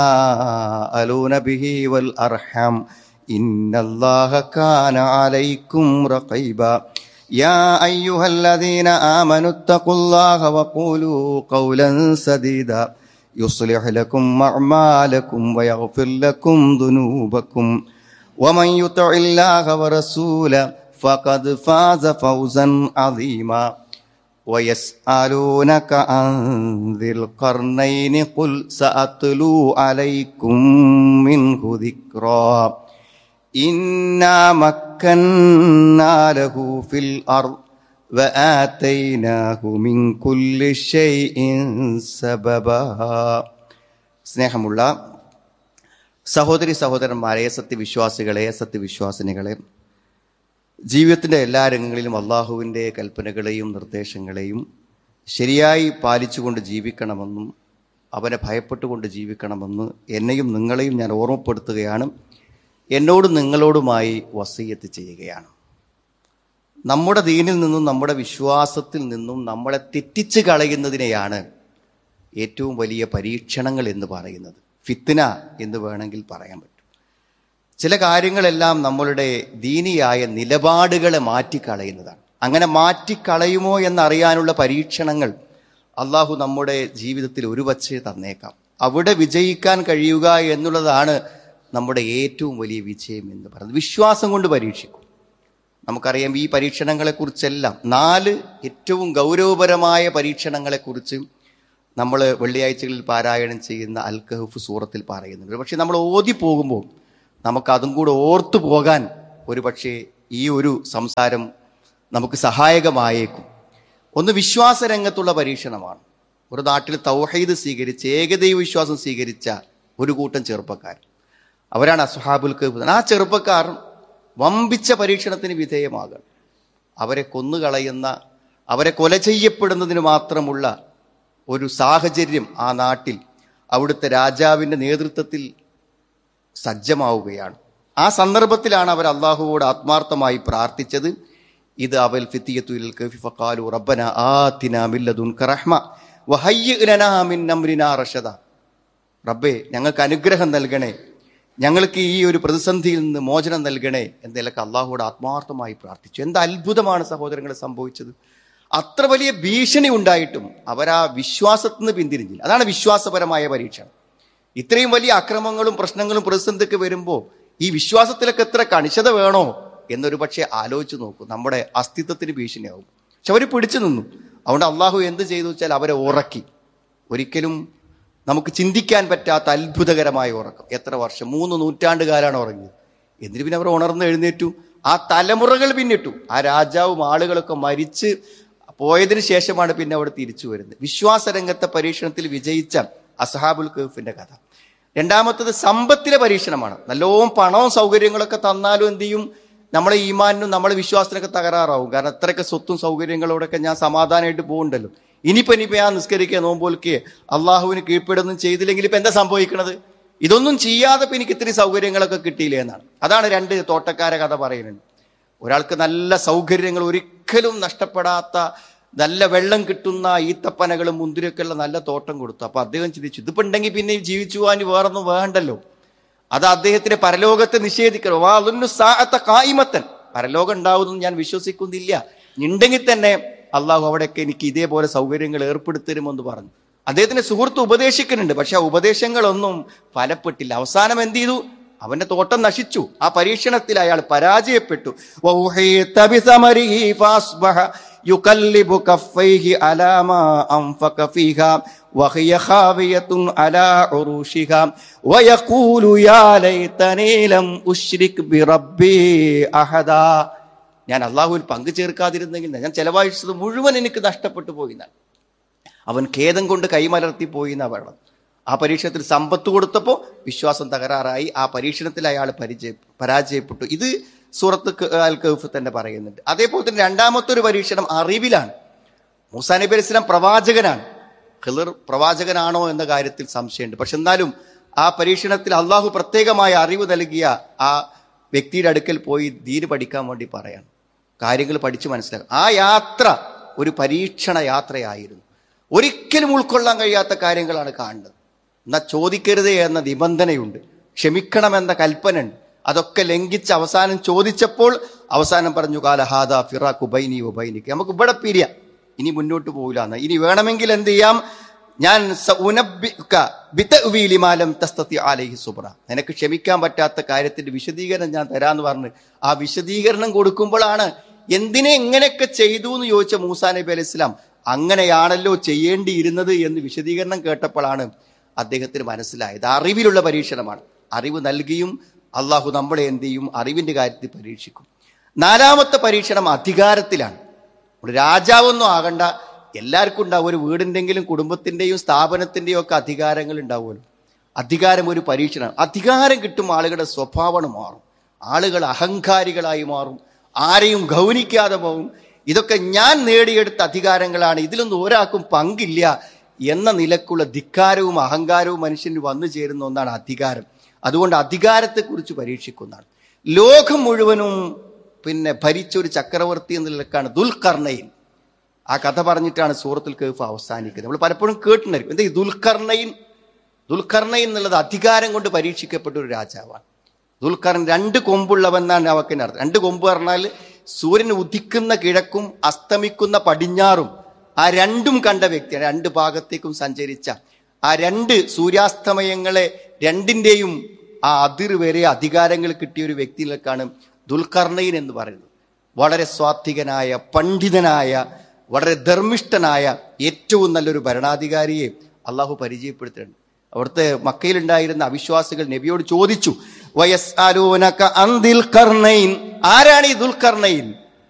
تساءلون به والأرحام إن الله كان عليكم رقيبا يا أيها الذين آمنوا اتقوا الله وقولوا قولا سديدا يصلح لكم أعمالكم ويغفر لكم ذنوبكم ومن يطع الله ورسوله فقد فاز فوزا عظيما ويسألونك عن ذي القرنين قل سأتلو عليكم منه ذكرا إنا مكنا له في الأرض وآتيناه من كل شيء سببا സ്നേഹമുള്ള സഹോദരി സഹോദരന്മാരെ സത്യവിശ്വാസികളെ സത്യവിശ്വാസിനികളെ ജീവിതത്തിൻ്റെ എല്ലാ രംഗങ്ങളിലും അള്ളാഹുവിൻ്റെ കൽപ്പനകളെയും നിർദ്ദേശങ്ങളെയും ശരിയായി പാലിച്ചുകൊണ്ട് ജീവിക്കണമെന്നും അവനെ ഭയപ്പെട്ടുകൊണ്ട് ജീവിക്കണമെന്ന് എന്നെയും നിങ്ങളെയും ഞാൻ ഓർമ്മപ്പെടുത്തുകയാണ് എന്നോടും നിങ്ങളോടുമായി വസീയത്ത് ചെയ്യുകയാണ് നമ്മുടെ ദീനിൽ നിന്നും നമ്മുടെ വിശ്വാസത്തിൽ നിന്നും നമ്മളെ തെറ്റിച്ച് കളയുന്നതിനെയാണ് ഏറ്റവും വലിയ പരീക്ഷണങ്ങൾ എന്ന് പറയുന്നത് ഫിത്തിന എന്ന് വേണമെങ്കിൽ പറയാൻ പറ്റും ചില കാര്യങ്ങളെല്ലാം നമ്മളുടെ ദീനിയായ നിലപാടുകളെ മാറ്റിക്കളയുന്നതാണ് അങ്ങനെ മാറ്റിക്കളയുമോ എന്നറിയാനുള്ള പരീക്ഷണങ്ങൾ അള്ളാഹു നമ്മുടെ ജീവിതത്തിൽ ഒരു വച്ച് തന്നേക്കാം അവിടെ വിജയിക്കാൻ കഴിയുക എന്നുള്ളതാണ് നമ്മുടെ ഏറ്റവും വലിയ വിജയം എന്ന് പറയുന്നത് വിശ്വാസം കൊണ്ട് പരീക്ഷിക്കും നമുക്കറിയാം ഈ പരീക്ഷണങ്ങളെക്കുറിച്ചെല്ലാം നാല് ഏറ്റവും ഗൗരവപരമായ പരീക്ഷണങ്ങളെക്കുറിച്ച് നമ്മൾ വെള്ളിയാഴ്ചകളിൽ പാരായണം ചെയ്യുന്ന അൽ കഹഫ് സൂറത്തിൽ പറയുന്നുണ്ട് പക്ഷെ നമ്മൾ ഓതി പോകുമ്പോൾ നമുക്ക് അതും കൂടെ ഓർത്തു പോകാൻ ഒരു പക്ഷേ ഈ ഒരു സംസാരം നമുക്ക് സഹായകമായേക്കും ഒന്ന് വിശ്വാസ രംഗത്തുള്ള പരീക്ഷണമാണ് ഒരു നാട്ടിൽ തൗഹീദ് സ്വീകരിച്ച് ഏകദൈവ വിശ്വാസം സ്വീകരിച്ച ഒരു കൂട്ടം ചെറുപ്പക്കാർ അവരാണ് അസ്ഹാബുൽ കഹഫ് ആ ചെറുപ്പക്കാർ വമ്പിച്ച പരീക്ഷണത്തിന് വിധേയമാകണം അവരെ കൊന്നുകളയുന്ന അവരെ കൊല ചെയ്യപ്പെടുന്നതിന് മാത്രമുള്ള ഒരു സാഹചര്യം ആ നാട്ടിൽ അവിടുത്തെ രാജാവിൻ്റെ നേതൃത്വത്തിൽ സജ്ജമാവുകയാണ് ആ സന്ദർഭത്തിലാണ് അവർ അള്ളാഹുവോട് ആത്മാർത്ഥമായി പ്രാർത്ഥിച്ചത് ഇത് അവൽ ഫിത്തിയത്തുൽ കഫി ഫഖാലു റബ്ബന ആതിന മില്ലദുൻക റഹ്മ വഹയ്യി് ലനാ മിൻ അംരിനാ റഷദ റബ്ബേ ഞങ്ങൾക്ക് അനുഗ്രഹം നൽകണേ ഞങ്ങൾക്ക് ഈ ഒരു പ്രതിസന്ധിയിൽ നിന്ന് മോചനം നൽകണേ എന്നതിലൊക്കെ അള്ളാഹുവോട് ആത്മാർത്ഥമായി പ്രാർത്ഥിച്ചു എന്ത് അത്ഭുതമാണ് സഹോദരങ്ങളെ സംഭവിച്ചത് അത്ര വലിയ ഭീഷണി ഉണ്ടായിട്ടും അവരാ വിശ്വാസത്തിൽ നിന്ന് പിന്തിരിഞ്ഞില്ല അതാണ് വിശ്വാസപരമായ പരീക്ഷണം ഇത്രയും വലിയ അക്രമങ്ങളും പ്രശ്നങ്ങളും പ്രതിസന്ധിക്ക് വരുമ്പോൾ ഈ വിശ്വാസത്തിലൊക്കെ എത്ര കണിശത വേണോ എന്നൊരു പക്ഷേ ആലോചിച്ച് നോക്കൂ നമ്മുടെ അസ്തിത്വത്തിന് ഭീഷണിയാവും പക്ഷെ അവർ പിടിച്ചു നിന്നു അതുകൊണ്ട് അള്ളാഹു എന്ത് ചെയ്തു വെച്ചാൽ അവരെ ഉറക്കി ഒരിക്കലും നമുക്ക് ചിന്തിക്കാൻ പറ്റാത്ത അത്ഭുതകരമായ ഉറക്കം എത്ര വർഷം മൂന്ന് നൂറ്റാണ്ട് കാലാണ് ഉറങ്ങിയത് എന്നിട്ട് പിന്നെ അവർ ഉണർന്ന് എഴുന്നേറ്റു ആ തലമുറകൾ പിന്നിട്ടു ആ രാജാവും ആളുകളൊക്കെ മരിച്ച് പോയതിനു ശേഷമാണ് പിന്നെ അവിടെ തിരിച്ചു വരുന്നത് വിശ്വാസ രംഗത്തെ പരീക്ഷണത്തിൽ വിജയിച്ച അസഹാബുൽ കഹഫിന്റെ കഥ രണ്ടാമത്തത് സമ്പത്തിലെ പരീക്ഷണമാണ് നല്ലോണം പണവും സൗകര്യങ്ങളൊക്കെ തന്നാലും എന്ത് ചെയ്യും നമ്മളെ ഈമാനും നമ്മളെ വിശ്വാസത്തിനൊക്കെ തകരാറാവും കാരണം അത്രയൊക്കെ സ്വത്തും സൗകര്യങ്ങളോടൊക്കെ ഞാൻ സമാധാനമായിട്ട് പോകുന്നുണ്ടല്ലോ ഇനിയിപ്പോ ഇനിയിപ്പോ ഞാൻ നിസ്കരിക്കുക നോമ്പോൽക്കുക അള്ളാഹുവിന് കീഴ്പ്പെടുന്നും ചെയ്തില്ലെങ്കിൽ ഇപ്പൊ എന്താ സംഭവിക്കണത് ഇതൊന്നും ചെയ്യാതെ ഇപ്പൊ എനിക്ക് ഇത്തിരി സൗകര്യങ്ങളൊക്കെ കിട്ടിയില്ലേ എന്നാണ് അതാണ് രണ്ട് തോട്ടക്കാരെ കഥ പറയുന്നത് ഒരാൾക്ക് നല്ല സൗകര്യങ്ങൾ ഒരിക്കലും നഷ്ടപ്പെടാത്ത നല്ല വെള്ളം കിട്ടുന്ന ഈത്തപ്പനകളും മുന്തിരിയൊക്കെ ഉള്ള നല്ല തോട്ടം കൊടുത്തു അപ്പൊ അദ്ദേഹം ചിന്തിച്ചു ഇതിപ്പോ ഉണ്ടെങ്കിൽ പിന്നെ ജീവിച്ചു പോകാൻ വേറൊന്നും വേണ്ടല്ലോ അത് അദ്ദേഹത്തിന് പരലോകത്തെ നിഷേധിക്കണം വാ അതൊന്നു സാഹത്ത കായിമത്തൻ പരലോകം ഉണ്ടാവുമെന്ന് ഞാൻ വിശ്വസിക്കുന്നില്ല ഉണ്ടെങ്കിൽ തന്നെ അള്ളാഹു അവിടെയൊക്കെ എനിക്ക് ഇതേപോലെ സൗകര്യങ്ങൾ ഏർപ്പെടുത്തരുമെന്ന് പറഞ്ഞു അദ്ദേഹത്തിന്റെ സുഹൃത്ത് ഉപദേശിക്കുന്നുണ്ട് പക്ഷെ ആ ഉപദേശങ്ങളൊന്നും ഫലപ്പെട്ടില്ല അവസാനം എന്ത് ചെയ്തു അവന്റെ തോട്ടം നശിച്ചു ആ പരീക്ഷണത്തിൽ അയാൾ പരാജയപ്പെട്ടു وَأُحِيطَ بِثَمَرِهِ فَأَصْبَحَ يُقَلِّبُ كَفَّيْهِ عَلَى مَا أَنفَقَ فِيهَا وَهِيَ خَاوِيَةٌ عَلَى عُرُوشِهَا وَيَقُولُ يَا لَيْتَنِي لَمْ أُشْرِكْ بِرَبِّي أَحَدًا ഞാൻ അള്ളാഹുവിൽ പങ്കു ചേർക്കാതിരുന്നെങ്കിൽ ഞാൻ ചെലവഴിച്ചത് മുഴുവൻ എനിക്ക് നഷ്ടപ്പെട്ടു പോയി എന്നാണ് അവൻ ഖേദം കൊണ്ട് കൈമലർത്തി പോയി എന്നാ പറയണം ആ പരീക്ഷണത്തിൽ സമ്പത്ത് കൊടുത്തപ്പോൾ വിശ്വാസം തകരാറായി ആ പരീക്ഷണത്തിൽ അയാൾ പരിചയ പരാജയപ്പെട്ടു ഇത് സൂറത്ത് ക- അൽ കഹഫ് തന്നെ പറയുന്നുണ്ട് അതേപോലെ തന്നെ രണ്ടാമത്തെ ഒരു പരീക്ഷണം അറിവിലാണ് മൂസാ നബി അലൈഹി സ്വലാം പ്രവാചകനാണ് ഖിളിർ പ്രവാചകനാണോ എന്ന കാര്യത്തിൽ സംശയമുണ്ട് പക്ഷെ എന്നാലും ആ പരീക്ഷണത്തിൽ അള്ളാഹു പ്രത്യേകമായ അറിവ് നൽകിയ ആ വ്യക്തിയുടെ അടുക്കൽ പോയി ദീന് പഠിക്കാൻ വേണ്ടി പറയാൻ കാര്യങ്ങൾ പഠിച്ചു മനസ്സിലാക്കാം ആ യാത്ര ഒരു പരീക്ഷണ യാത്രയായിരുന്നു ഒരിക്കലും ഉൾക്കൊള്ളാൻ കഴിയാത്ത കാര്യങ്ങളാണ് കാണുന്നത് എന്നാൽ ചോദിക്കരുത് എന്ന നിബന്ധനയുണ്ട് ക്ഷമിക്കണമെന്ന കൽപ്പനയുണ്ട് അതൊക്കെ ലംഘിച്ച് അവസാനം ചോദിച്ചപ്പോൾ അവസാനം പറഞ്ഞു കാലഹാദ ഫിറാഖ് ഉബൈനി ഉബൈനിക്ക് നമുക്ക് ഇവിടെ പിരിയാം ഇനി മുന്നോട്ട് പോകില്ല എന്ന് ഇനി വേണമെങ്കിൽ എന്ത് ചെയ്യാം ഞാൻ സ ഉനബ്ബിക ബിതഅ്വീലി മാ ലം തസ്തതി അലൈഹി സുബ്ര നിനക്ക് ക്ഷമിക്കാൻ പറ്റാത്ത കാര്യത്തിന്റെ വിശദീകരണം ഞാൻ തരാന്ന് പറഞ്ഞ് ആ വിശദീകരണം കൊടുക്കുമ്പോഴാണ് എന്തിനെ എങ്ങനെയൊക്കെ ചെയ്തു എന്ന് ചോദിച്ച മൂസാ നബി അലൈഹി ഇസ്ലാം അങ്ങനെയാണല്ലോ ചെയ്യേണ്ടിയിരുന്നത് എന്ന് വിശദീകരണം കേട്ടപ്പോഴാണ് അദ്ദേഹത്തിന് മനസ്സിലായത് അറിവിലുള്ള പരീക്ഷണമാണ് അറിവ് നൽകിയും അള്ളാഹു നമ്മളെ എന്ത് ചെയ്യും അറിവിന്റെ കാര്യത്തിൽ പരീക്ഷിക്കും നാലാമത്തെ പരീക്ഷണം അധികാരത്തിലാണ് ഒരു രാജാവൊന്നും ആകണ്ട എല്ലാവർക്കും ഉണ്ടാവും ഒരു വീടിൻ്റെങ്കിലും കുടുംബത്തിൻ്റെയും സ്ഥാപനത്തിൻ്റെയും ഒക്കെ അധികാരങ്ങൾ ഉണ്ടാവുമല്ലോ അധികാരം ഒരു പരീക്ഷണമാണ് അധികാരം കിട്ടും ആളുകളുടെ സ്വഭാവം മാറും ആളുകൾ അഹങ്കാരികളായി മാറും ആരെയും ഗൗനിക്കാതെ പോകും ഇതൊക്കെ ഞാൻ നേടിയെടുത്ത അധികാരങ്ങളാണ് ഇതിലൊന്നും ഒരാൾക്കും പങ്കില്ല എന്ന നിലക്കുള്ള ധിക്കാരവും അഹങ്കാരവും മനുഷ്യന് വന്നു ചേരുന്ന ഒന്നാണ് അധികാരം അതുകൊണ്ട് അധികാരത്തെക്കുറിച്ച് പരീക്ഷിക്കുന്നതാണ് ലോകം മുഴുവനും പിന്നെ ഭരിച്ച ഒരു ചക്രവർത്തി എന്ന നിലക്കാണ് ദുൽഖർണയിൻ ആ കഥ പറഞ്ഞിട്ടാണ് സൂറത്തുൽ കേഫ് അവസാനിക്കുന്നത് നമ്മൾ പലപ്പോഴും കേട്ടിട്ടുണ്ടായിരിക്കും എന്താ ഈ ദുൽഖർണയിൻ ദുൽഖർണയിൻ എന്നുള്ളത് അധികാരം കൊണ്ട് പരീക്ഷിക്കപ്പെട്ട ഒരു രാജാവാണ് ദുൽഖർൺ രണ്ട് കൊമ്പുള്ളവെന്നാണ് അവക്കിന് അർത്ഥം രണ്ട് കൊമ്പ് പറഞ്ഞാൽ സൂര്യൻ ഉദിക്കുന്ന കിഴക്കും അസ്തമിക്കുന്ന പടിഞ്ഞാറും ആ രണ്ടും കണ്ട വ്യക്തിയാണ് രണ്ട് ഭാഗത്തേക്കും സഞ്ചരിച്ച ആ രണ്ട് സൂര്യാസ്തമയങ്ങളെ രണ്ടിൻ്റെയും ആ അതിർ വരെ അധികാരങ്ങൾ കിട്ടിയ ഒരു വ്യക്തിയിലേക്കാണ് ദുൽഖർണയിൻ എന്ന് പറയുന്നത് വളരെ സ്വാത്വികനായ പണ്ഡിതനായ വളരെ ധർമ്മിഷ്ഠനായ ഏറ്റവും നല്ലൊരു ഭരണാധികാരിയെ അള്ളാഹു പരിചയപ്പെടുത്തുന്നുണ്ട് അവിടുത്തെ മക്കയിലുണ്ടായിരുന്ന അവിശ്വാസികൾ നബിയോട് ചോദിച്ചു വയസ്അലൂനക അൻ ദിൽഖർനൈൻ ആരാണ് ഈ ദുൽഖർണയിൻ